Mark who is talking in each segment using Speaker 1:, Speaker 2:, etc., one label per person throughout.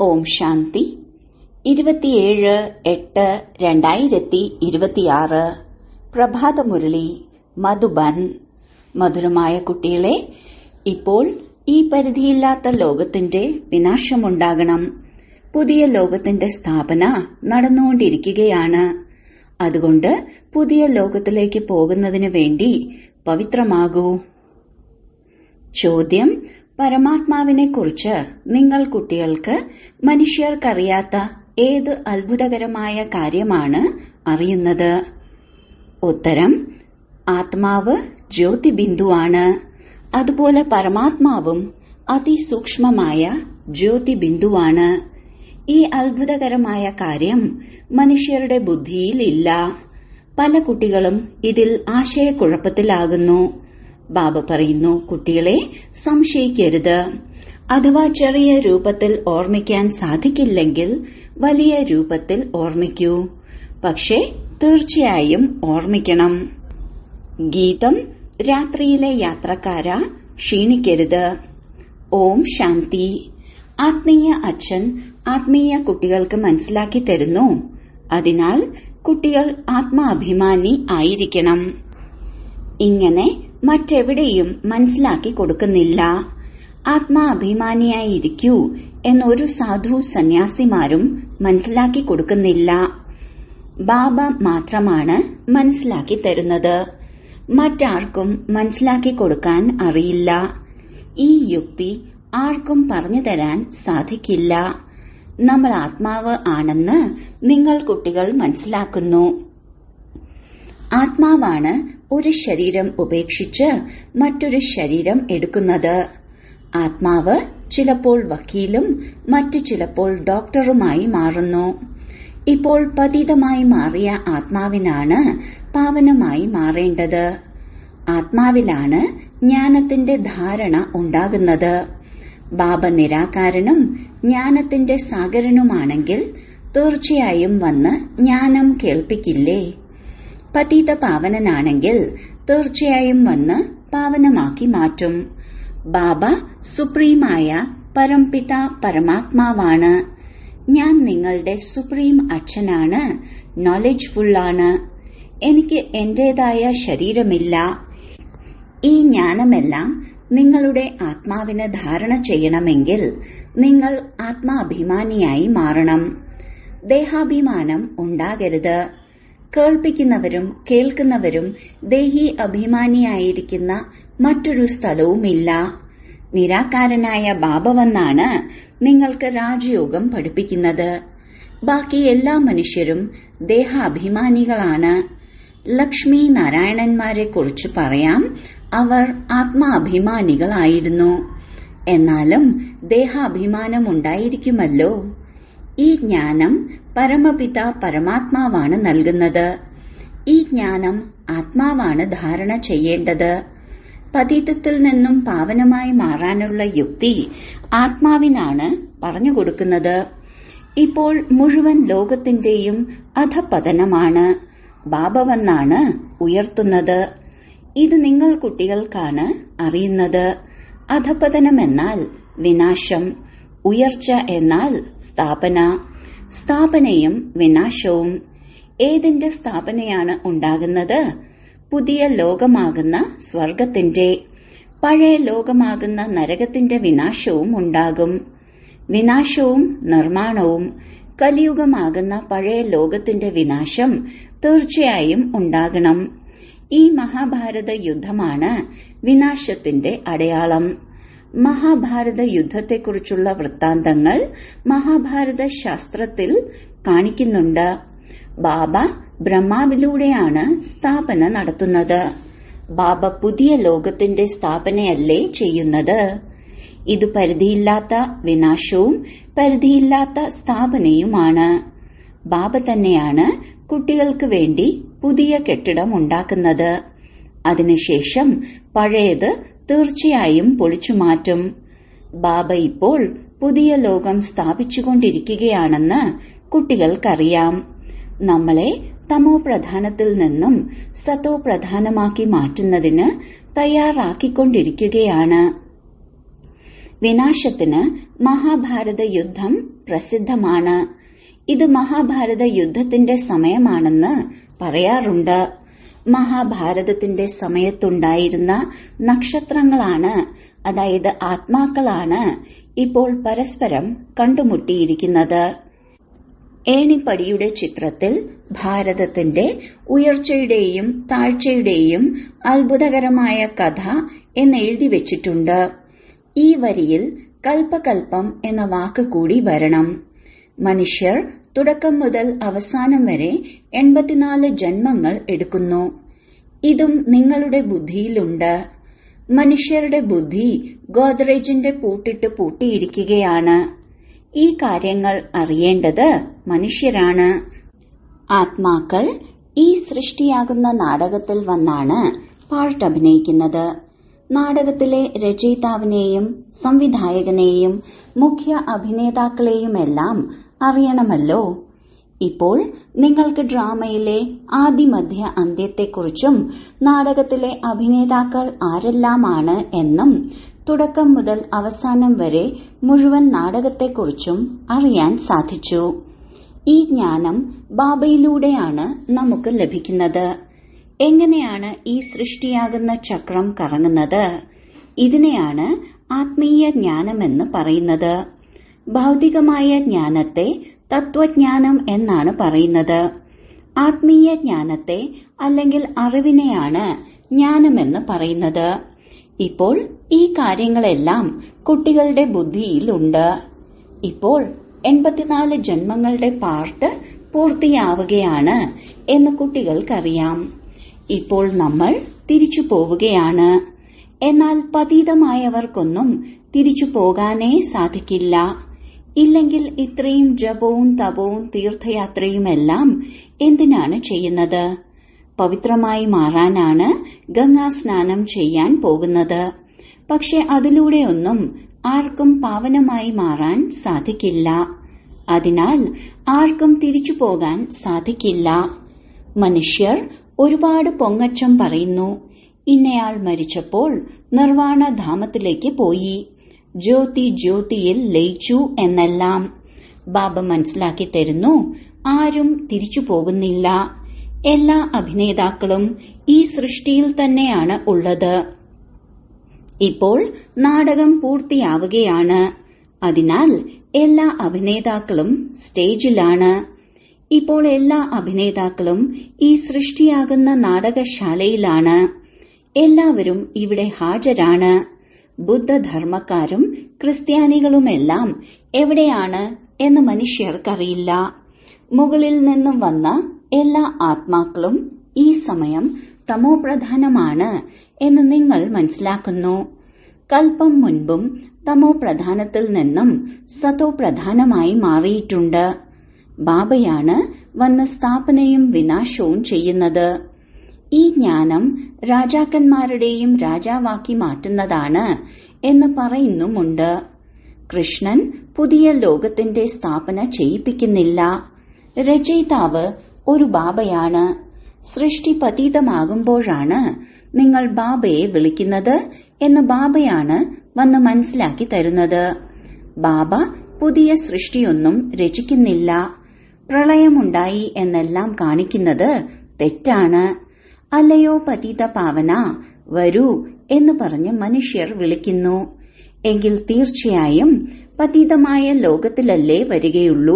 Speaker 1: ഓം ശാന്തി ഇരുപത്തിയേഴ് എട്ട് രണ്ടായിരത്തി ഇരുപത്തിയാറ് പ്രഭാതമുരളി മധുബൻ മധുരമായ കുട്ടികളെ ഇപ്പോൾ ഈ പരിധിയില്ലാത്ത ലോകത്തിന്റെ വിനാശമുണ്ടാകണം പുതിയ ലോകത്തിന്റെ സ്ഥാപന നടന്നുകൊണ്ടിരിക്കുകയാണ് അതുകൊണ്ട് പുതിയ ലോകത്തിലേക്ക് പോകുന്നതിനു വേണ്ടി പവിത്രമാകൂ ചോദ്യം പരമാത്മാവിനെ കുറിച്ച് നിങ്ങൾ കുട്ടികൾക്ക് മനുഷ്യർക്കറിയാത്ത ഏത് അത്ഭുതകരമായ കാര്യമാണ് അറിയുന്നത് ഉത്തരം ആത്മാവ് ജ്യോതിബിന്ദുവാണ് അതുപോലെ പരമാത്മാവും അതിസൂക്ഷ്മമായ ജ്യോതിബിന്ദുവാണ് ഈ അത്ഭുതകരമായ കാര്യം മനുഷ്യരുടെ ബുദ്ധിയിൽ ഇല്ല പല കുട്ടികളും ഇതിൽ ആശയക്കുഴപ്പത്തിലാകുന്നു ബാബ പറയുന്നു കുട്ടികളെ സംശയിക്കരുത് അഥവാ ചെറിയ രൂപത്തിൽ ഓർമ്മിക്കാൻ സാധിക്കില്ലെങ്കിൽ വലിയ രൂപത്തിൽ ഓർമ്മിക്കൂ പക്ഷേ തീർച്ചയായും ഓർമ്മിക്കണം ഗീതം രാത്രിയിലെ യാത്രക്കാര ക്ഷീണിക്കരുത് ഓം ശാന്തി ആത്മീയ അച്ഛൻ ആത്മീയ കുട്ടികൾക്ക് മനസ്സിലാക്കി തരുന്നു അതിനാൽ കുട്ടികൾ ആത്മാഭിമാനി ആയിരിക്കണം ഇങ്ങനെ മറ്റെവിടെയും മനസ്സിലാക്കി കൊടുക്കുന്നില്ല ആത്മാഭിമാനിയായിരിക്കൂ എന്നൊരു സാധു സന്യാസിമാരും മനസ്സിലാക്കി കൊടുക്കുന്നില്ല ബാബ മാത്രമാണ് മനസ്സിലാക്കി തരുന്നത് മറ്റാർക്കും മനസ്സിലാക്കി കൊടുക്കാൻ അറിയില്ല ഈ യുക്തി ആർക്കും പറഞ്ഞു തരാൻ സാധിക്കില്ല നമ്മൾ ആത്മാവ് ആണെന്ന് നിങ്ങൾ കുട്ടികൾ മനസ്സിലാക്കുന്നു ആത്മാവാണ് ഒരു ശരീരം ഉപേക്ഷിച്ച് മറ്റൊരു ശരീരം എടുക്കുന്നത് ആത്മാവ് ചിലപ്പോൾ വക്കീലും മറ്റു ചിലപ്പോൾ ഡോക്ടറുമായി മാറുന്നു ഇപ്പോൾ പതിതമായി മാറിയ ആത്മാവിനാണ് പാവനമായി മാറേണ്ടത് ആത്മാവിലാണ് ജ്ഞാനത്തിന്റെ ധാരണ ഉണ്ടാകുന്നത് ബാബ നിരാകാരനും ജ്ഞാനത്തിന്റെ സാഗരനുമാണെങ്കിൽ തീർച്ചയായും വന്ന് ജ്ഞാനം കേൾപ്പിക്കില്ലേ പതീത പാവനനാണെങ്കിൽ തീർച്ചയായും വന്ന് പാവനമാക്കി മാറ്റും ബാബ സുപ്രീമായ പരംപിത പരമാത്മാവാണ് ഞാൻ നിങ്ങളുടെ സുപ്രീം അച്ഛനാണ് നോളജ്ഫുള്ളാണ് എനിക്ക് എന്റേതായ ശരീരമില്ല ഈ ജ്ഞാനമെല്ലാം നിങ്ങളുടെ ആത്മാവിന് ധാരണ ചെയ്യണമെങ്കിൽ നിങ്ങൾ ആത്മാഭിമാനിയായി മാറണം ദേഹാഭിമാനം ഉണ്ടാകരുത് കേൾപ്പിക്കുന്നവരും കേൾക്കുന്നവരും ദേഹി അഭിമാനിയായിരിക്കുന്ന മറ്റൊരു സ്ഥലവുമില്ല നിരാകാരനായ ബാബ വന്നാണ് നിങ്ങൾക്ക് രാജയോഗം പഠിപ്പിക്കുന്നത് ബാക്കി എല്ലാ മനുഷ്യരും ദേഹാഭിമാനികളാണ് ലക്ഷ്മി നാരായണന്മാരെ കുറിച്ച് പറയാം അവർ ആത്മാഭിമാനികളായിരുന്നു എന്നാലും ദേഹാഭിമാനമുണ്ടായിരിക്കുമല്ലോ ഈ ജ്ഞാനം പരമപിത പരമാത്മാവാണ് നൽകുന്നത് ഈ ജ്ഞാനം ആത്മാവാണ് ധാരണ ചെയ്യേണ്ടത് പതീതത്തിൽ നിന്നും പാവനമായി മാറാനുള്ള യുക്തി ആത്മാവിനാണ് പറഞ്ഞുകൊടുക്കുന്നത് ഇപ്പോൾ മുഴുവൻ ലോകത്തിന്റെയും അധപതനമാണ് ബാബ വന്നാണ് ഉയർത്തുന്നത് ഇത് നിങ്ങൾ കുട്ടികൾക്കാണ് അറിയുന്നത് അധപതനം എന്നാൽ വിനാശം ഉയർച്ച എന്നാൽ സ്ഥാപന സ്ഥാപനയും വിനാശവും ഏതിന്റെ സ്ഥാപനയാണ് ഉണ്ടാകുന്നത് പുതിയ ലോകമാകുന്ന സ്വർഗത്തിന്റെ പഴയ ലോകമാകുന്ന നരകത്തിന്റെ വിനാശവും ഉണ്ടാകും വിനാശവും നിർമ്മാണവും കലിയുഗമാകുന്ന പഴയ ലോകത്തിന്റെ വിനാശം തീർച്ചയായും ഉണ്ടാകണം ഈ മഹാഭാരത യുദ്ധമാണ് വിനാശത്തിന്റെ അടയാളം മഹാഭാരത യുദ്ധത്തെക്കുറിച്ചുള്ള വൃത്താന്തങ്ങൾ മഹാഭാരത ശാസ്ത്രത്തിൽ കാണിക്കുന്നുണ്ട് ബാബ ബ്രഹ്മാവിലൂടെയാണ് സ്ഥാപന നടത്തുന്നത് ബാബ പുതിയ ലോകത്തിന്റെ സ്ഥാപനയല്ലേ ചെയ്യുന്നത് ഇത് പരിധിയില്ലാത്ത വിനാശവും പരിധിയില്ലാത്ത സ്ഥാപനയുമാണ് ബാബ തന്നെയാണ് കുട്ടികൾക്ക് വേണ്ടി പുതിയ കെട്ടിടം ഉണ്ടാക്കുന്നത് അതിനുശേഷം പഴയത് തീർച്ചയായും പൊളിച്ചുമാറ്റും ബാബ ഇപ്പോൾ പുതിയ ലോകം സ്ഥാപിച്ചുകൊണ്ടിരിക്കുകയാണെന്ന് കുട്ടികൾക്കറിയാം നമ്മളെ തമോ പ്രധാനത്തിൽ നിന്നും സത്തോ പ്രധാനമാക്കി മാറ്റുന്നതിന് തയ്യാറാക്കിക്കൊണ്ടിരിക്കുകയാണ് വിനാശത്തിന് മഹാഭാരത യുദ്ധം പ്രസിദ്ധമാണ് ഇത് മഹാഭാരത യുദ്ധത്തിന്റെ സമയമാണെന്ന് പറയാറുണ്ട് മഹാഭാരതത്തിന്റെ സമയത്തുണ്ടായിരുന്ന നക്ഷത്രങ്ങളാണ് അതായത് ആത്മാക്കളാണ് ഇപ്പോൾ പരസ്പരം കണ്ടുമുട്ടിയിരിക്കുന്നത് ഏണിപ്പടിയുടെ ചിത്രത്തിൽ ഭാരതത്തിന്റെ ഉയർച്ചയുടെയും താഴ്ചയുടെയും അത്ഭുതകരമായ കഥ എന്നെഴുതി വെച്ചിട്ടുണ്ട് ഈ വരിയിൽ കൽപ്പകൽപ്പം എന്ന വാക്ക് കൂടി വരണം മനുഷ്യർ തുടക്കം മുതൽ അവസാനം വരെ എൺപത്തിനാല് ജന്മങ്ങൾ എടുക്കുന്നു ഇതും നിങ്ങളുടെ ബുദ്ധിയിലുണ്ട് മനുഷ്യരുടെ ബുദ്ധി ഗോദ്രേജിന്റെ പൂട്ടിട്ട് പൂട്ടിയിരിക്കുകയാണ് ഈ കാര്യങ്ങൾ അറിയേണ്ടത് മനുഷ്യരാണ് ആത്മാക്കൾ ഈ സൃഷ്ടിയാകുന്ന നാടകത്തിൽ വന്നാണ് പാർട്ട് അഭിനയിക്കുന്നത് നാടകത്തിലെ രചയിതാവിനെയും സംവിധായകനെയും മുഖ്യ അഭിനേതാക്കളെയുമെല്ലാം അറിയണമല്ലോ ഇപ്പോൾ നിങ്ങൾക്ക് ഡ്രാമയിലെ ആദിമധ്യ അന്ത്യത്തെക്കുറിച്ചും നാടകത്തിലെ അഭിനേതാക്കൾ ആരെല്ലാമാണ് എന്നും തുടക്കം മുതൽ അവസാനം വരെ മുഴുവൻ നാടകത്തെക്കുറിച്ചും അറിയാൻ സാധിച്ചു ഈ ജ്ഞാനം ബാബയിലൂടെയാണ് നമുക്ക് ലഭിക്കുന്നത് എങ്ങനെയാണ് ഈ സൃഷ്ടിയാകുന്ന ചക്രം കറങ്ങുന്നത് ഇതിനെയാണ് ആത്മീയ ജ്ഞാനമെന്ന് പറയുന്നത് ഭൗതികമായ ജ്ഞാനത്തെ തത്വജ്ഞാനം എന്നാണ് പറയുന്നത് ആത്മീയ ജ്ഞാനത്തെ അല്ലെങ്കിൽ അറിവിനെയാണ് ജ്ഞാനമെന്ന് പറയുന്നത് ഇപ്പോൾ ഈ കാര്യങ്ങളെല്ലാം കുട്ടികളുടെ ബുദ്ധിയിലുണ്ട് ഇപ്പോൾ എൺപത്തിനാല് ജന്മങ്ങളുടെ പാർട്ട് പൂർത്തിയാവുകയാണ് എന്ന് കുട്ടികൾക്കറിയാം ഇപ്പോൾ നമ്മൾ തിരിച്ചു പോവുകയാണ് എന്നാൽ പതീതമായവർക്കൊന്നും തിരിച്ചു പോകാനേ സാധിക്കില്ല ഇല്ലെങ്കിൽ ഇത്രയും ജപവും തപവും തീർത്ഥയാത്രയുമെല്ലാം എന്തിനാണ് ചെയ്യുന്നത് പവിത്രമായി മാറാനാണ് ഗംഗാസ്നാനം ചെയ്യാൻ പോകുന്നത് പക്ഷെ അതിലൂടെയൊന്നും ആർക്കും പാവനമായി മാറാൻ സാധിക്കില്ല അതിനാൽ ആർക്കും തിരിച്ചു പോകാൻ സാധിക്കില്ല മനുഷ്യർ ഒരുപാട് പൊങ്ങച്ചം പറയുന്നു ഇന്നയാൾ മരിച്ചപ്പോൾ നിർവാണധാമത്തിലേക്ക് പോയി ജ്യോതി ജ്യോതിയിൽ ലയിച്ചു എന്നെല്ലാം ബാബ മനസ്സിലാക്കി തരുന്നു ആരും തിരിച്ചു പോകുന്നില്ല എല്ലാ അഭിനേതാക്കളും ഈ സൃഷ്ടിയിൽ തന്നെയാണ് ഉള്ളത് ഇപ്പോൾ നാടകം പൂർത്തിയാവുകയാണ് അതിനാൽ എല്ലാ അഭിനേതാക്കളും സ്റ്റേജിലാണ് ഇപ്പോൾ എല്ലാ അഭിനേതാക്കളും ഈ സൃഷ്ടിയാകുന്ന നാടകശാലയിലാണ് എല്ലാവരും ഇവിടെ ഹാജരാണ് ബുദ്ധധർമ്മക്കാരും ക്രിസ്ത്യാനികളുമെല്ലാം എവിടെയാണ് എന്ന് മനുഷ്യർക്കറിയില്ല മുകളിൽ നിന്നും വന്ന എല്ലാ ആത്മാക്കളും ഈ സമയം തമോപ്രധാനമാണ് എന്ന് നിങ്ങൾ മനസ്സിലാക്കുന്നു കൽപ്പം മുൻപും തമോപ്രധാനത്തിൽ നിന്നും സതോപ്രധാനമായി മാറിയിട്ടുണ്ട് ബാബയാണ് വന്ന് സ്ഥാപനയും വിനാശവും ചെയ്യുന്നത് ഈ ജ്ഞാനം രാജാക്കന്മാരുടെയും രാജാവാക്കി മാറ്റുന്നതാണ് എന്ന് പറയുന്നുമുണ്ട് കൃഷ്ണൻ പുതിയ ലോകത്തിന്റെ സ്ഥാപന ചെയ്യിപ്പിക്കുന്നില്ല രചയിതാവ് ഒരു ബാബയാണ് സൃഷ്ടി പതീതമാകുമ്പോഴാണ് നിങ്ങൾ ബാബയെ വിളിക്കുന്നത് എന്ന് ബാബയാണ് വന്ന് മനസ്സിലാക്കി തരുന്നത് ബാബ പുതിയ സൃഷ്ടിയൊന്നും രചിക്കുന്നില്ല പ്രളയമുണ്ടായി എന്നെല്ലാം കാണിക്കുന്നത് തെറ്റാണ് അല്ലയോ പതീത പാവന വരൂ എന്ന് പറഞ്ഞ് മനുഷ്യർ വിളിക്കുന്നു എങ്കിൽ തീർച്ചയായും പതീതമായ ലോകത്തിലല്ലേ വരികയുള്ളൂ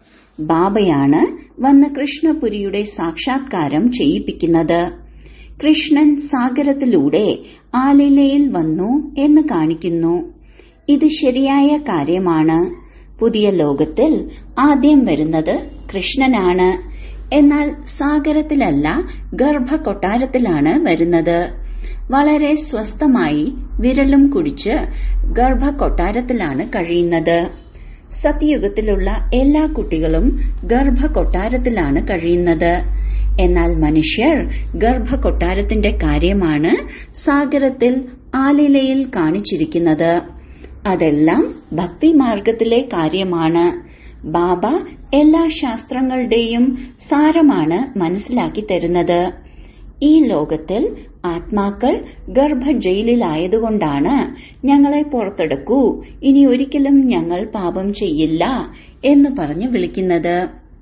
Speaker 1: ബാബയാണ് വന്ന് കൃഷ്ണപുരിയുടെ സാക്ഷാത്കാരം ചെയ്യിപ്പിക്കുന്നത് കൃഷ്ണൻ സാഗരത്തിലൂടെ ആലിലയിൽ വന്നു എന്ന് കാണിക്കുന്നു ഇത് ശരിയായ കാര്യമാണ് പുതിയ ലോകത്തിൽ ആദ്യം വരുന്നത് കൃഷ്ണനാണ് എന്നാൽ സാഗരത്തിലല്ല ഗർഭകൊട്ടാരത്തിലാണ് വരുന്നത് വളരെ സ്വസ്ഥമായി വിരലും കുടിച്ച് ഗർഭകൊട്ടാരത്തിലാണ് കഴിയുന്നത് സത്യയുഗത്തിലുള്ള എല്ലാ കുട്ടികളും ഗർഭകൊട്ടാരത്തിലാണ് കഴിയുന്നത് എന്നാൽ മനുഷ്യർ ഗർഭകൊട്ടാരത്തിന്റെ കാര്യമാണ് സാഗരത്തിൽ ആലിലയിൽ കാണിച്ചിരിക്കുന്നത് അതെല്ലാം ഭക്തിമാർഗത്തിലെ കാര്യമാണ് ബാബ എല്ലാ ശാസ്ത്രങ്ങളുടെയും സാരമാണ് മനസ്സിലാക്കി തരുന്നത് ഈ ലോകത്തിൽ ആത്മാക്കൾ ഗർഭജയിലായതുകൊണ്ടാണ് ഞങ്ങളെ പുറത്തെടുക്കൂ ഇനി ഒരിക്കലും ഞങ്ങൾ പാപം ചെയ്യില്ല എന്ന് പറഞ്ഞു വിളിക്കുന്നത്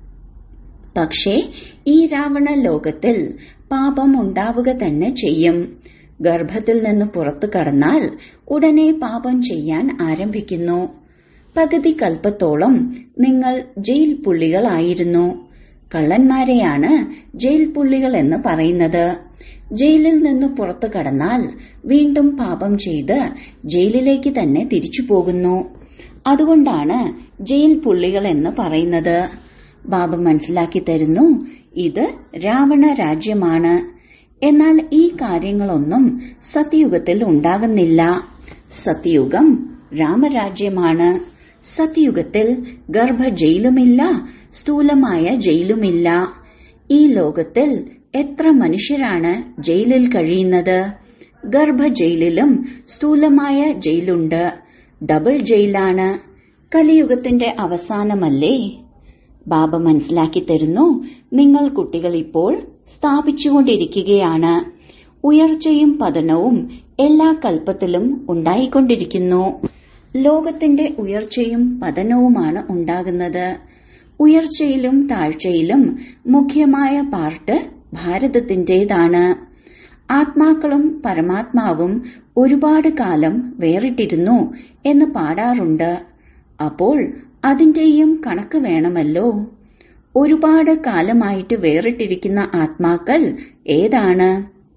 Speaker 1: പക്ഷേ ഈ രാവണ ലോകത്തിൽ പാപം ഉണ്ടാവുക തന്നെ ചെയ്യും ഗർഭത്തിൽ നിന്ന് പുറത്തു കടന്നാൽ ഉടനെ പാപം ചെയ്യാൻ ആരംഭിക്കുന്നു പകുതി കൽപ്പത്തോളം നിങ്ങൾ ജയിൽ പുള്ളികളായിരുന്നു കള്ളന്മാരെയാണ് ജയിൽ പുള്ളികൾ എന്ന് പറയുന്നത് ജയിലിൽ നിന്ന് പുറത്തു കടന്നാൽ വീണ്ടും പാപം ചെയ്ത് ജയിലിലേക്ക് തന്നെ തിരിച്ചു പോകുന്നു അതുകൊണ്ടാണ് ജയിൽ പുള്ളികൾ എന്ന് പറയുന്നത് ബാബ മനസ്സിലാക്കി തരുന്നു ഇത് രാവണ രാജ്യമാണ് എന്നാൽ ഈ കാര്യങ്ങളൊന്നും സത്യയുഗത്തിൽ ഉണ്ടാകുന്നില്ല സത്യയുഗം രാമരാജ്യമാണ് സത്യയുഗത്തിൽ ഗർഭ ജയിലുമില്ല സ്ഥൂലമായ ജയിലുമില്ല ഈ ലോകത്തിൽ എത്ര മനുഷ്യരാണ് ജയിലിൽ കഴിയുന്നത് ഗർഭ ജയിലിലും സ്ഥൂലമായ ജയിലുണ്ട് ഡബിൾ ജയിലാണ് കലിയുഗത്തിന്റെ അവസാനമല്ലേ ബാബ മനസ്സിലാക്കി തരുന്നു നിങ്ങൾ കുട്ടികൾ ഇപ്പോൾ സ്ഥാപിച്ചുകൊണ്ടിരിക്കുകയാണ് ഉയർച്ചയും പതനവും എല്ലാ കൽപ്പത്തിലും ഉണ്ടായിക്കൊണ്ടിരിക്കുന്നു ലോകത്തിന്റെ ഉയർച്ചയും പതനവുമാണ് ഉണ്ടാകുന്നത് ഉയർച്ചയിലും താഴ്ചയിലും മുഖ്യമായ പാർട്ട് ഭാരതത്തിന്റേതാണ് ആത്മാക്കളും പരമാത്മാവും ഒരുപാട് കാലം വേറിട്ടിരുന്നു എന്ന് പാടാറുണ്ട് അപ്പോൾ അതിന്റെയും കണക്ക് വേണമല്ലോ ഒരുപാട് കാലമായിട്ട് വേറിട്ടിരിക്കുന്ന ആത്മാക്കൾ ഏതാണ്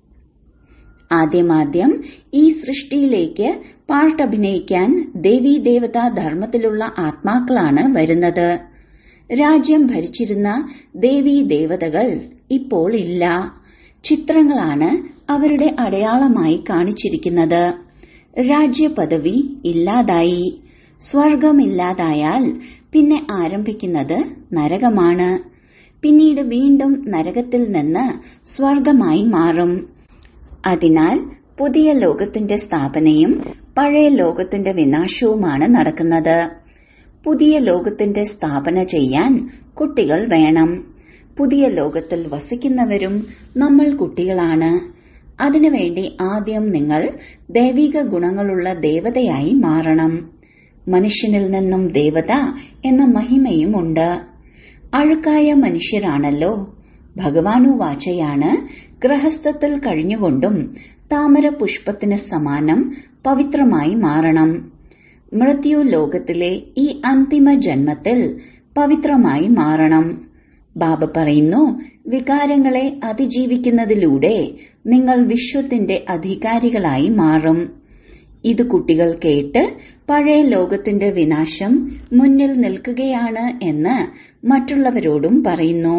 Speaker 1: ആദ്യമാദ്യം ഈ സൃഷ്ടിയിലേക്ക് പാട്ടഭിനയിക്കാൻ ദേവീ ദേവതാ ധർമ്മത്തിലുള്ള ആത്മാക്കളാണ് വരുന്നത് രാജ്യം ഭരിച്ചിരുന്ന ദേവീ ദേവതകൾ ഇപ്പോൾ ഇല്ല ചിത്രങ്ങളാണ് അവരുടെ അടയാളമായി കാണിച്ചിരിക്കുന്നത് രാജ്യപദവി ഇല്ലാതായി സ്വർഗമില്ലാതായാൽ പിന്നെ ആരംഭിക്കുന്നത് നരകമാണ് പിന്നീട് വീണ്ടും നരകത്തിൽ നിന്ന് സ്വർഗമായി മാറും അതിനാൽ പുതിയ ലോകത്തിന്റെ സ്ഥാപനയും പഴയ ലോകത്തിന്റെ വിനാശവുമാണ് നടക്കുന്നത് പുതിയ ലോകത്തിന്റെ സ്ഥാപന ചെയ്യാൻ കുട്ടികൾ വേണം പുതിയ ലോകത്തിൽ വസിക്കുന്നവരും നമ്മൾ കുട്ടികളാണ് അതിനുവേണ്ടി ആദ്യം നിങ്ങൾ ദൈവിക ഗുണങ്ങളുള്ള ദേവതയായി മാറണം മനുഷ്യനിൽ നിന്നും ദേവത എന്ന മഹിമയുമുണ്ട് അഴുക്കായ മനുഷ്യരാണല്ലോ ഭഗവാനു വാചയാണ് ഗൃഹസ്ഥത്തിൽ കഴിഞ്ഞുകൊണ്ടും താമര പുഷ്പത്തിന് സമാനം പവിത്രമായി മാറണം മൃത്യു ലോകത്തിലെ ഈ അന്തിമ ജന്മത്തിൽ പവിത്രമായി മാറണം ബാബ പറയുന്നു വികാരങ്ങളെ അതിജീവിക്കുന്നതിലൂടെ നിങ്ങൾ വിശ്വത്തിന്റെ അധികാരികളായി മാറും ഇത് കുട്ടികൾ കേട്ട് പഴയ ലോകത്തിന്റെ വിനാശം മുന്നിൽ നിൽക്കുകയാണ് എന്ന് മറ്റുള്ളവരോടും പറയുന്നു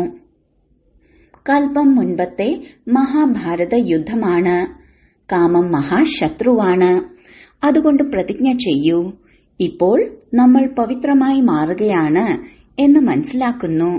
Speaker 1: കൽപ്പം മുൻപത്തെ മഹാഭാരത യുദ്ധമാണ് കാമം മഹാശത്രുവാണ് അതുകൊണ്ട് പ്രതിജ്ഞ ചെയ്യൂ ഇപ്പോൾ നമ്മൾ പവിത്രമായി മാറുകയാണ് എന്ന് മനസ്സിലാക്കുന്നു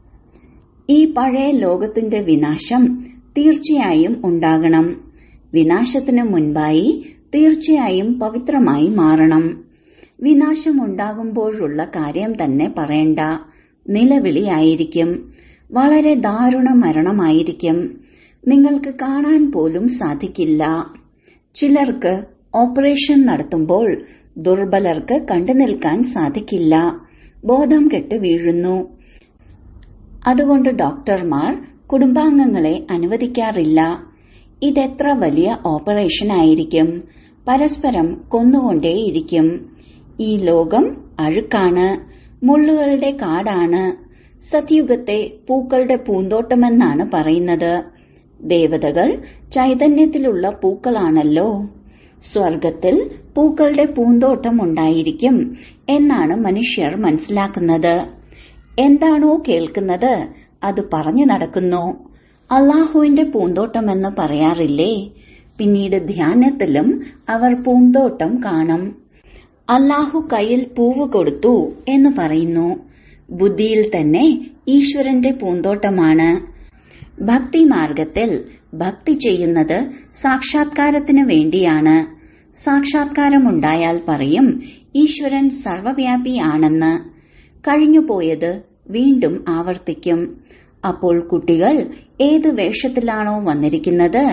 Speaker 1: ഈ പഴയ ലോകത്തിന്റെ വിനാശം തീർച്ചയായും ഉണ്ടാകണം വിനാശത്തിനു മുൻപായി തീർച്ചയായും പവിത്രമായി മാറണം വിനാശമുണ്ടാകുമ്പോഴുള്ള കാര്യം തന്നെ പറയണ്ട നിലവിളിയായിരിക്കും വളരെ ദാരുണ മരണമായിരിക്കും നിങ്ങൾക്ക് കാണാൻ പോലും സാധിക്കില്ല ചിലർക്ക് ഓപ്പറേഷൻ നടത്തുമ്പോൾ ദുർബലർക്ക് കണ്ടു നിൽക്കാൻ സാധിക്കില്ല ബോധം കെട്ട് വീഴുന്നു അതുകൊണ്ട് ഡോക്ടർമാർ കുടുംബാംഗങ്ങളെ അനുവദിക്കാറില്ല ഇതെത്ര വലിയ ഓപ്പറേഷൻ ആയിരിക്കും പരസ്പരം കൊന്നുകൊണ്ടേയിരിക്കും ഈ ലോകം അഴുക്കാണ് മുള്ളുകളുടെ കാടാണ് സത്യുഗത്തെ പൂക്കളുടെ പൂന്തോട്ടമെന്നാണ് പറയുന്നത് ദേവതകൾ ചൈതന്യത്തിലുള്ള പൂക്കളാണല്ലോ സ്വർഗത്തിൽ പൂക്കളുടെ പൂന്തോട്ടം ഉണ്ടായിരിക്കും എന്നാണ് മനുഷ്യർ മനസ്സിലാക്കുന്നത് എന്താണോ കേൾക്കുന്നത് അത് പറഞ്ഞു നടക്കുന്നു അള്ളാഹുവിന്റെ പൂന്തോട്ടമെന്ന് പറയാറില്ലേ പിന്നീട് ധ്യാനത്തിലും അവർ പൂന്തോട്ടം കാണും അള്ളാഹു കയ്യിൽ പൂവ് കൊടുത്തു എന്ന് പറയുന്നു ബുദ്ധിയിൽ തന്നെ ഈശ്വരന്റെ പൂന്തോട്ടമാണ് ഭക്തി മാർഗത്തിൽ ഭക്തി ചെയ്യുന്നത് സാക്ഷാത്കാരത്തിനു വേണ്ടിയാണ് സാക്ഷാത്കാരമുണ്ടായാൽ പറയും ഈശ്വരൻ സർവവ്യാപിയാണെന്ന് കഴിഞ്ഞുപോയത് വീണ്ടും ആവർത്തിക്കും അപ്പോൾ കുട്ടികൾ ഏത് വേഷത്തിലാണോ വന്നിരിക്കുന്നത്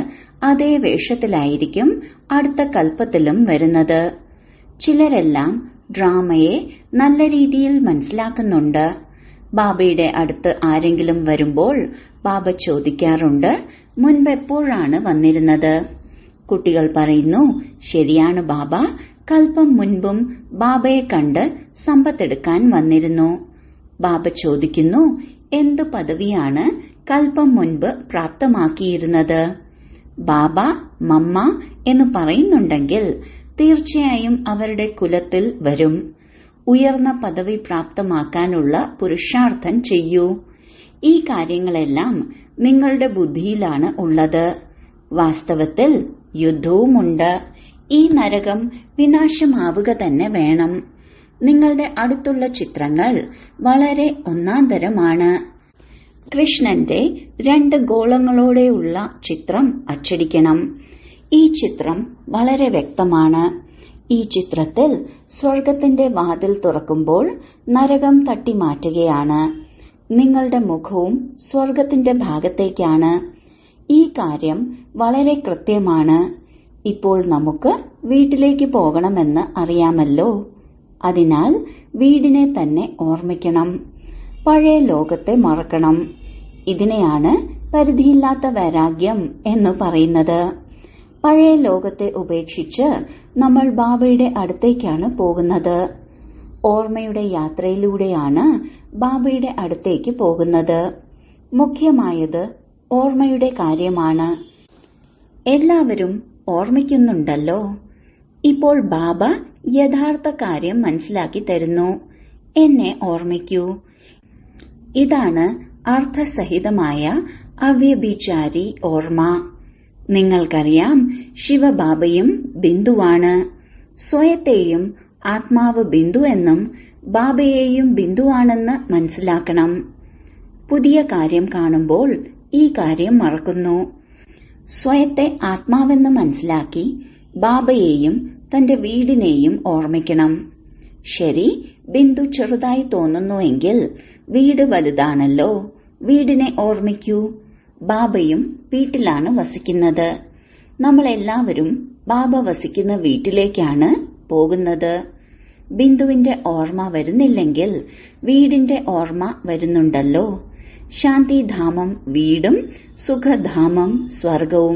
Speaker 1: അതേ വേഷത്തിലായിരിക്കും അടുത്ത കൽപ്പത്തിലും വരുന്നത് ചിലരെല്ലാം ഡ്രാമയെ നല്ല രീതിയിൽ മനസ്സിലാക്കുന്നുണ്ട് ബാബയുടെ അടുത്ത് ആരെങ്കിലും വരുമ്പോൾ ബാബ ചോദിക്കാറുണ്ട് മുൻപെപ്പോഴാണ് വന്നിരുന്നത് കുട്ടികൾ പറയുന്നു ശരിയാണ് ബാബ കൽപ്പം മുൻപും ബാബയെ കണ്ട് സമ്പത്തെടുക്കാൻ വന്നിരുന്നു ബാബ ചോദിക്കുന്നു എന്തു പദവിയാണ് കൽപ്പം മുൻപ് പ്രാപ്തമാക്കിയിരുന്നത് ബാബ മമ്മ എന്ന് പറയുന്നുണ്ടെങ്കിൽ തീർച്ചയായും അവരുടെ കുലത്തിൽ വരും ഉയർന്ന പദവി പ്രാപ്തമാക്കാനുള്ള പുരുഷാർത്ഥം ചെയ്യൂ ഈ കാര്യങ്ങളെല്ലാം നിങ്ങളുടെ ബുദ്ധിയിലാണ് ഉള്ളത് വാസ്തവത്തിൽ യുദ്ധവുമുണ്ട് ഈ നരകം വിനാശമാവുക തന്നെ വേണം നിങ്ങളുടെ അടുത്തുള്ള ചിത്രങ്ങൾ വളരെ ഒന്നാന്തരമാണ് കൃഷ്ണന്റെ രണ്ട് ഗോളങ്ങളോടെയുള്ള ചിത്രം അച്ചടിക്കണം ഈ ചിത്രം വളരെ വ്യക്തമാണ് ഈ ചിത്രത്തിൽ സ്വർഗത്തിന്റെ വാതിൽ തുറക്കുമ്പോൾ നരകം തട്ടിമാറ്റുകയാണ് നിങ്ങളുടെ മുഖവും സ്വർഗത്തിന്റെ ഭാഗത്തേക്കാണ് ഈ കാര്യം വളരെ കൃത്യമാണ് ഇപ്പോൾ നമുക്ക് വീട്ടിലേക്ക് പോകണമെന്ന് അറിയാമല്ലോ അതിനാൽ വീടിനെ തന്നെ ഓർമ്മിക്കണം പഴയ ലോകത്തെ മറക്കണം ഇതിനെയാണ് പരിധിയില്ലാത്ത വൈരാഗ്യം എന്ന് പറയുന്നത് പഴയ ലോകത്തെ ഉപേക്ഷിച്ച് നമ്മൾ ബാബയുടെ അടുത്തേക്കാണ് പോകുന്നത് ഓർമ്മയുടെ യാത്രയിലൂടെയാണ് ബാബയുടെ അടുത്തേക്ക് പോകുന്നത് മുഖ്യമായത് ഓർമ്മയുടെ കാര്യമാണ് എല്ലാവരും ഓർമ്മിക്കുന്നുണ്ടല്ലോ ഇപ്പോൾ ബാബ യഥാർത്ഥ കാര്യം മനസ്സിലാക്കി തരുന്നു എന്നെ ഓർമ്മിക്കൂ ഇതാണ് അർത്ഥസഹിതമായ അവ്യഭിചാരി ഓർമ്മ നിങ്ങൾക്കറിയാം ശിവബാബയും ബിന്ദുവാണ് സ്വയത്തെയും ആത്മാവ് ബിന്ദു എന്നും ബാബയെയും ബിന്ദുവാണെന്ന് മനസ്സിലാക്കണം പുതിയ കാര്യം കാണുമ്പോൾ ഈ കാര്യം മറക്കുന്നു സ്വയത്തെ ആത്മാവെന്ന് മനസ്സിലാക്കി ബാബയെയും തന്റെ വീടിനെയും ഓർമ്മിക്കണം ശരി ബിന്ദു ചെറുതായി തോന്നുന്നുവെങ്കിൽ വീട് വലുതാണല്ലോ വീടിനെ ഓർമ്മിക്കൂ ബാബയും വീട്ടിലാണ് വസിക്കുന്നത് നമ്മളെല്ലാവരും ബാബ വസിക്കുന്ന വീട്ടിലേക്കാണ് പോകുന്നത് ബിന്ദുവിന്റെ ഓർമ്മ വരുന്നില്ലെങ്കിൽ വീടിന്റെ ഓർമ്മ വരുന്നുണ്ടല്ലോ ശാന്തിധാമം വീടും സുഖധാമം സ്വർഗവും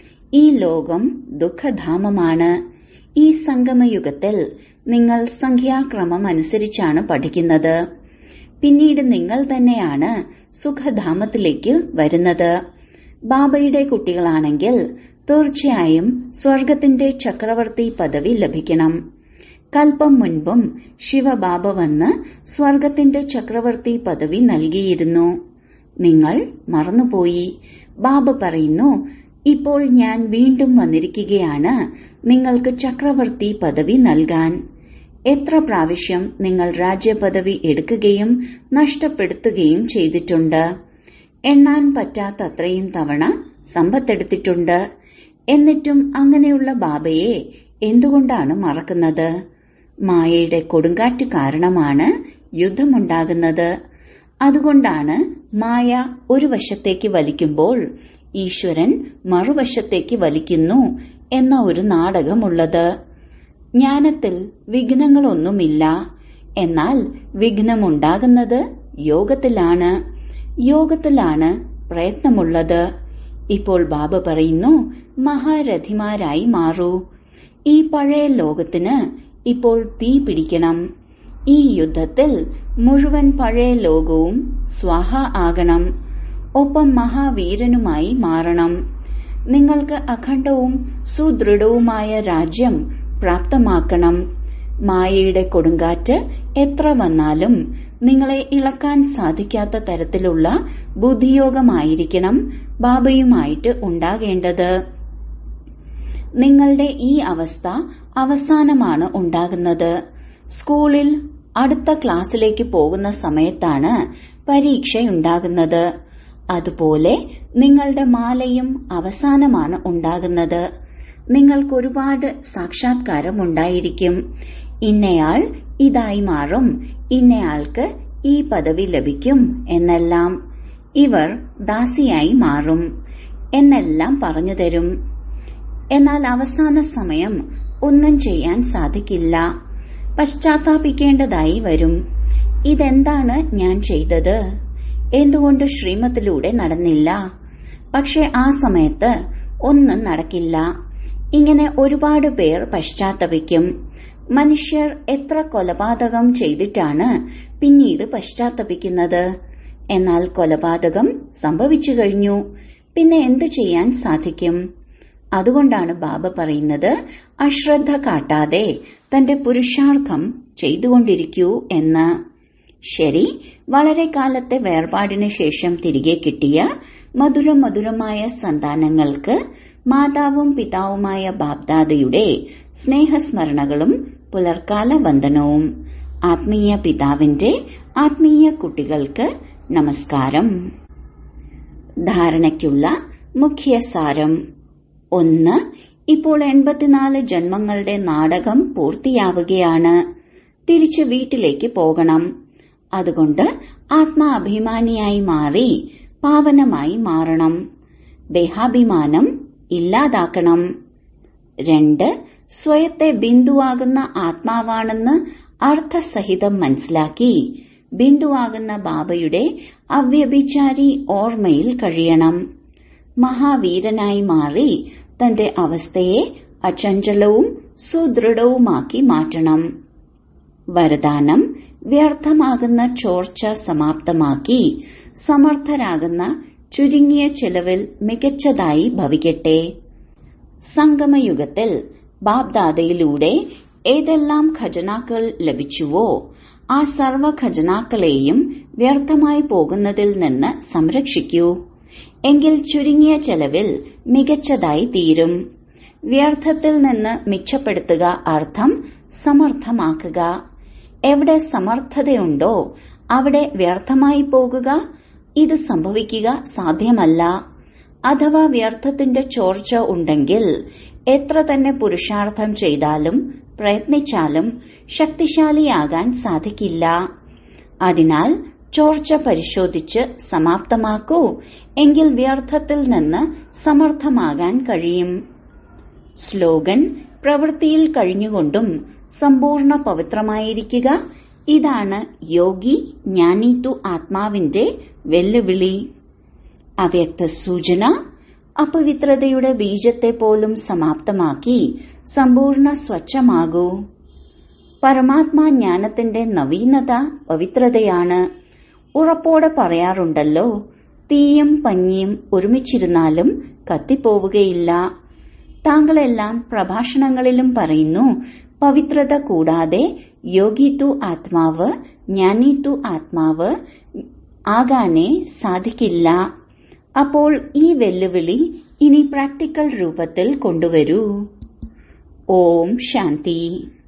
Speaker 1: ഈ ലോകം ദുഃഖധാമമാണ് ഈ സംഗമയുഗത്തിൽ നിങ്ങൾ സംഖ്യാക്രമം അനുസരിച്ചാണ് പഠിക്കുന്നത് പിന്നീട് നിങ്ങൾ തന്നെയാണ് സുഖധാമത്തിലേക്ക് വരുന്നത് ബാബയുടെ കുട്ടികളാണെങ്കിൽ തീർച്ചയായും സ്വർഗത്തിന്റെ ചക്രവർത്തി പദവി ലഭിക്കണം കൽപ്പം മുൻപും ശിവബാബ വന്ന് സ്വർഗത്തിന്റെ ചക്രവർത്തി പദവി നൽകിയിരുന്നു നിങ്ങൾ മറന്നുപോയി ബാബ പറയുന്നു ഇപ്പോൾ ഞാൻ വീണ്ടും വന്നിരിക്കുകയാണ് നിങ്ങൾക്ക് ചക്രവർത്തി പദവി നൽകാൻ എത്ര പ്രാവശ്യം നിങ്ങൾ രാജ്യപദവി എടുക്കുകയും നഷ്ടപ്പെടുത്തുകയും ചെയ്തിട്ടുണ്ട് എണ്ണാൻ പറ്റാത്തത്രയും തവണ സമ്പത്തെടുത്തിട്ടുണ്ട് എന്നിട്ടും അങ്ങനെയുള്ള ബാബയെ എന്തുകൊണ്ടാണ് മറക്കുന്നത് മായയുടെ കൊടുങ്കാറ്റ് കാരണമാണ് യുദ്ധമുണ്ടാകുന്നത് അതുകൊണ്ടാണ് മായ ഒരു വശത്തേക്ക് വലിക്കുമ്പോൾ ഈശ്വരൻ മറുവശത്തേക്ക് വലിക്കുന്നു എന്ന ഒരു നാടകമുള്ളത് ജ്ഞാനത്തിൽ വിഘ്നങ്ങളൊന്നുമില്ല എന്നാൽ വിഘ്നമുണ്ടാകുന്നത് യോഗത്തിലാണ് യോഗത്തിലാണ് പ്രയത്നമുള്ളത് ഇപ്പോൾ ബാബ പറയുന്നു മഹാരഥിമാരായി മാറൂ ഈ പഴയ ലോകത്തിന് ഇപ്പോൾ തീ പിടിക്കണം ഈ യുദ്ധത്തിൽ മുഴുവൻ പഴയ ലോകവും സ്വാഹ ആകണം ഒപ്പം മഹാവീരനുമായി മാറണം നിങ്ങൾക്ക് അഖണ്ഡവും സുദൃഢവുമായ രാജ്യം പ്രാപ്തമാക്കണം മായയുടെ കൊടുങ്കാറ്റ് എത്ര വന്നാലും നിങ്ങളെ ഇളക്കാൻ സാധിക്കാത്ത തരത്തിലുള്ള ബുദ്ധിയോഗമായിരിക്കണം ബാബയുമായിട്ട് ഉണ്ടാകേണ്ടത് നിങ്ങളുടെ ഈ അവസ്ഥ അവസാനമാണ് ഉണ്ടാകുന്നത് സ്കൂളിൽ അടുത്ത ക്ലാസ്സിലേക്ക് പോകുന്ന സമയത്താണ് പരീക്ഷയുണ്ടാകുന്നത് അതുപോലെ നിങ്ങളുടെ മാലയും അവസാനമാണ് ഉണ്ടാകുന്നത് നിങ്ങൾക്ക് ഒരുപാട് സാക്ഷാത്കാരം ഉണ്ടായിരിക്കും ഇന്നയാൾ ഇതായി മാറും ഇന്നയാൾക്ക് ഈ പദവി ലഭിക്കും എന്നെല്ലാം ഇവർ ദാസിയായി മാറും എന്നെല്ലാം പറഞ്ഞു തരും എന്നാൽ അവസാന സമയം ഒന്നും ചെയ്യാൻ സാധിക്കില്ല പശ്ചാത്താപിക്കേണ്ടതായി വരും ഇതെന്താണ് ഞാൻ ചെയ്തത് എന്തുകൊണ്ട് ശ്രീമത്തിലൂടെ നടന്നില്ല പക്ഷെ ആ സമയത്ത് ഒന്നും നടക്കില്ല ഇങ്ങനെ ഒരുപാട് പേർ പശ്ചാത്തപിക്കും മനുഷ്യർ എത്ര കൊലപാതകം ചെയ്തിട്ടാണ് പിന്നീട് പശ്ചാത്തപിക്കുന്നത് എന്നാൽ കൊലപാതകം സംഭവിച്ചു കഴിഞ്ഞു പിന്നെ എന്തു ചെയ്യാൻ സാധിക്കും അതുകൊണ്ടാണ് ബാബ പറയുന്നത് അശ്രദ്ധ കാട്ടാതെ തന്റെ പുരുഷാർത്ഥം ചെയ്തുകൊണ്ടിരിക്കൂ എന്ന് ശരി വളരെ കാലത്തെ വേർപാടിന് ശേഷം തിരികെ കിട്ടിയ മധുര മധുരമായ സന്താനങ്ങൾക്ക് മാതാവും പിതാവുമായ ബാബ്ദാദയുടെ സ്നേഹസ്മരണകളും പുലർക്കാല വന്ദനവും ആത്മീയ പിതാവിന്റെ ആത്മീയ കുട്ടികൾക്ക് നമസ്കാരം ധാരണയ്ക്കുള്ള മുഖ്യ സാരം ഒന്ന് ഇപ്പോൾ എൺപത്തിനാല് ജന്മങ്ങളുടെ നാടകം പൂർത്തിയാവുകയാണ് തിരിച്ചു വീട്ടിലേക്ക് പോകണം അതുകൊണ്ട് ആത്മാഭിമാനിയായി മാറി പാവനമായി മാറണം ദേഹാഭിമാനം ഇല്ലാതാക്കണം രണ്ട് സ്വയത്തെ ബിന്ദുവാകുന്ന ആത്മാവാണെന്ന് അർത്ഥസഹിതം മനസ്സിലാക്കി ബിന്ദുവാകുന്ന ബാബയുടെ അവ്യഭിചാരി ഓർമ്മയിൽ കഴിയണം മഹാവീരനായി മാറി തന്റെ അവസ്ഥയെ അചഞ്ചലവും സുദൃഢവുമാക്കി മാറ്റണം വരദാനം വ്യർത്ഥമാകുന്ന ചോർച്ച സമാപ്തമാക്കി സമർത്ഥരാകുന്ന ചുരുങ്ങിയ ചെലവിൽ മികച്ചതായി ഭവിക്കട്ടെ സംഗമയുഗത്തിൽ ബാബ്ദാദയിലൂടെ ഏതെല്ലാം ഖജനാക്കൾ ലഭിച്ചുവോ ആ സർവ ഖജനാക്കളെയും വ്യർത്ഥമായി പോകുന്നതിൽ നിന്ന് സംരക്ഷിക്കൂ എങ്കിൽ ചുരുങ്ങിയ ചെലവിൽ മികച്ചതായി തീരും വ്യർത്ഥത്തിൽ നിന്ന് മിച്ചപ്പെടുത്തുക അർത്ഥം സമർത്ഥമാക്കുക എവിടെ സമർത്ഥതയുണ്ടോ അവിടെ വ്യർത്ഥമായി പോകുക ഇത് സംഭവിക്കുക സാധ്യമല്ല അഥവാ വ്യർത്ഥത്തിന്റെ ചോർച്ച ഉണ്ടെങ്കിൽ എത്ര തന്നെ പുരുഷാർത്ഥം ചെയ്താലും പ്രയത്നിച്ചാലും ശക്തിശാലിയാകാൻ സാധിക്കില്ല അതിനാൽ ചോർച്ച പരിശോധിച്ച് സമാപ്തമാക്കൂ എങ്കിൽ വ്യർത്ഥത്തിൽ നിന്ന് സമർത്ഥമാകാൻ കഴിയും സ്ലോഗൻ പ്രവൃത്തിയിൽ കഴിഞ്ഞുകൊണ്ടും സമ്പൂർണ്ണ പവിത്രമായിരിക്കുക ഇതാണ് യോഗി ജ്ഞാനീതു ആത്മാവിന്റെ വെല്ലുവിളി അവ്യക്ത സൂചന അപവിത്രതയുടെ ബീജത്തെ പോലും സമാപ്തമാക്കി സമ്പൂർണ്ണ സ്വച്ഛമാകൂ പരമാത്മാ ജ്ഞാനത്തിന്റെ നവീനത പവിത്രതയാണ് ഉറപ്പോടെ പറയാറുണ്ടല്ലോ തീയും പഞ്ഞിയും ഒരുമിച്ചിരുന്നാലും കത്തിപ്പോവുകയില്ല താങ്കളെല്ലാം പ്രഭാഷണങ്ങളിലും പറയുന്നു പവിത്രത കൂടാതെ യോഗിത്തു ആത്മാവ് ജ്ഞാനീത്തു ആത്മാവ് ആകാനേ സാധിക്കില്ല അപ്പോൾ ഈ വെല്ലുവിളി ഇനി പ്രാക്ടിക്കൽ രൂപത്തിൽ കൊണ്ടുവരൂ ഓം ശാന്തി